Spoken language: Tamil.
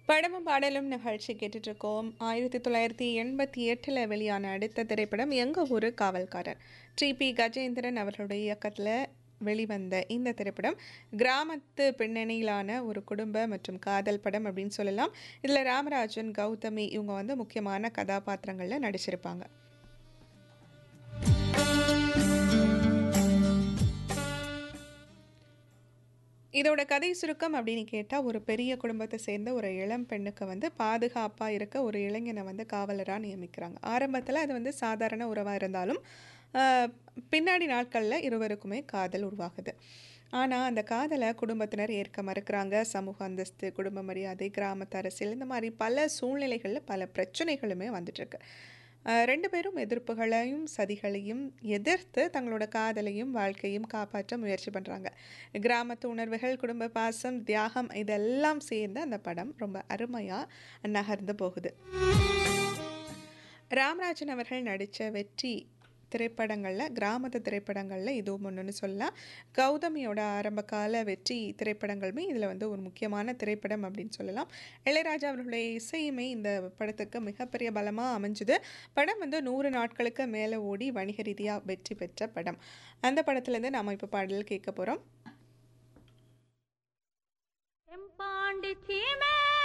படமும் பாடலும் நிகழ்ச்சி கேட்டுட்டு இருக்கோம் ஆயிரத்தி தொள்ளாயிரத்தி எண்பத்தி எட்டில் வெளியான அடுத்த திரைப்படம் எங்க ஊரு காவல்காரர் டி பி கஜேந்திரன் அவர்களுடைய இயக்கத்தில் வெளிவந்த இந்த திரைப்படம் கிராமத்து பின்னணியிலான ஒரு குடும்ப மற்றும் காதல் படம் அப்படின்னு சொல்லலாம் இதில் ராமராஜன் கௌதமி இவங்க வந்து முக்கியமான கதாபாத்திரங்களில் நடிச்சிருப்பாங்க இதோட கதை சுருக்கம் அப்படின்னு கேட்டால் ஒரு பெரிய குடும்பத்தை சேர்ந்த ஒரு இளம் பெண்ணுக்கு வந்து பாதுகாப்பாக இருக்க ஒரு இளைஞனை வந்து காவலராக நியமிக்கிறாங்க ஆரம்பத்தில் அது வந்து சாதாரண உறவாக இருந்தாலும் ஆஹ், பின்னாடி நாட்களில் இருவருக்குமே காதல் உருவாகுது ஆனால் அந்த காதலை குடும்பத்தினர் ஏற்க மறுக்கிறாங்க சமூக அந்தஸ்து குடும்ப மரியாதை கிராமத்து அரசியல் இந்த மாதிரி பல சூழ்நிலைகளில் பல பிரச்சனைகளுமே வந்துட்டுருக்கு ரெண்டு பேரும் எதிர்ப்புகளையும் சதிகளையும் எதிர்த்து தங்களோட காதலையும் வாழ்க்கையும் காப்பாற்ற முயற்சி பண்ணுறாங்க கிராமத்து உணர்வுகள் குடும்ப பாசம் தியாகம் இதெல்லாம் சேர்ந்து அந்த படம் ரொம்ப அருமையாக நகர்ந்து போகுது ராமராஜன் அவர்கள் நடித்த வெற்றி திரைப்படங்களில் கிராமத்து திரைப்படங்களில் இதுவும் ஒன்றுன்னு சொல்லலாம் கௌதமியோட ஆரம்பகால வெற்றி திரைப்படங்களுமே இதில் வந்து ஒரு முக்கியமான திரைப்படம் அப்படின்னு சொல்லலாம் இளையராஜா அவர்களுடைய இசையுமே இந்த படத்துக்கு மிகப்பெரிய பலமாக அமைஞ்சுது படம் வந்து நூறு நாட்களுக்கு மேலே ஓடி வணிக ரீதியாக வெற்றி பெற்ற படம் அந்த படத்துலேருந்து நாம் இப்போ பாடல் கேட்க போகிறோம் செம்பாண்டி சீமே